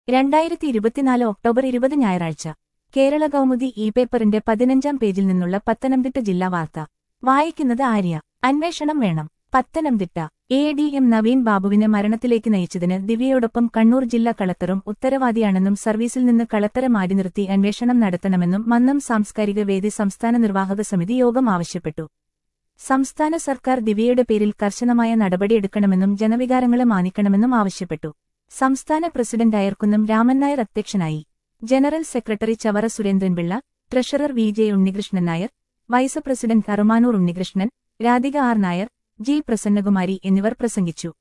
രണ്ടായിരത്തി ഇരുപത്തിനാല് ഒക്ടോബർ ഇരുപത് ഞായറാഴ്ച കേരള കൗമുദി ഇ പേപ്പറിന്റെ പതിനഞ്ചാം പേജിൽ നിന്നുള്ള പത്തനംതിട്ട ജില്ലാ വാർത്ത വായിക്കുന്നത് ആര്യ അന്വേഷണം വേണം Pathanamthitta A D M Naveen ബാബുവിനെ മരണത്തിലേക്ക് നയിച്ചതിന് ദിവ്യയോടൊപ്പം കണ്ണൂർ ജില്ലാ കളക്ടറും ഉത്തരവാദിയാണെന്നും സർവീസിൽ നിന്ന് കളക്ടറെ മാറ്റി നിർത്തി അന്വേഷണം നടത്തണമെന്നും മന്നം സാംസ്കാരിക വേദി സംസ്ഥാന നിർവാഹക സമിതി യോഗം ആവശ്യപ്പെട്ടു സംസ്ഥാന സർക്കാർ ദിവ്യയുടെ പേരിൽ കർശനമായ നടപടിയെടുക്കണമെന്നും ജനവികാരങ്ങളെ മാനിക്കണമെന്നും ആവശ്യപ്പെട്ടു സംസ്ഥാന പ്രസിഡന്റ് അയർക്കുന്നം രാമൻ നായർ അധ്യക്ഷനായി general secretary Chavara Surendran Pillai treasurer V J Unnikrishnan Nair vice president Karumanoor Unnikrishnan Radhika R Nair G Prasannakumari എന്നിവർ പ്രസംഗിച്ചു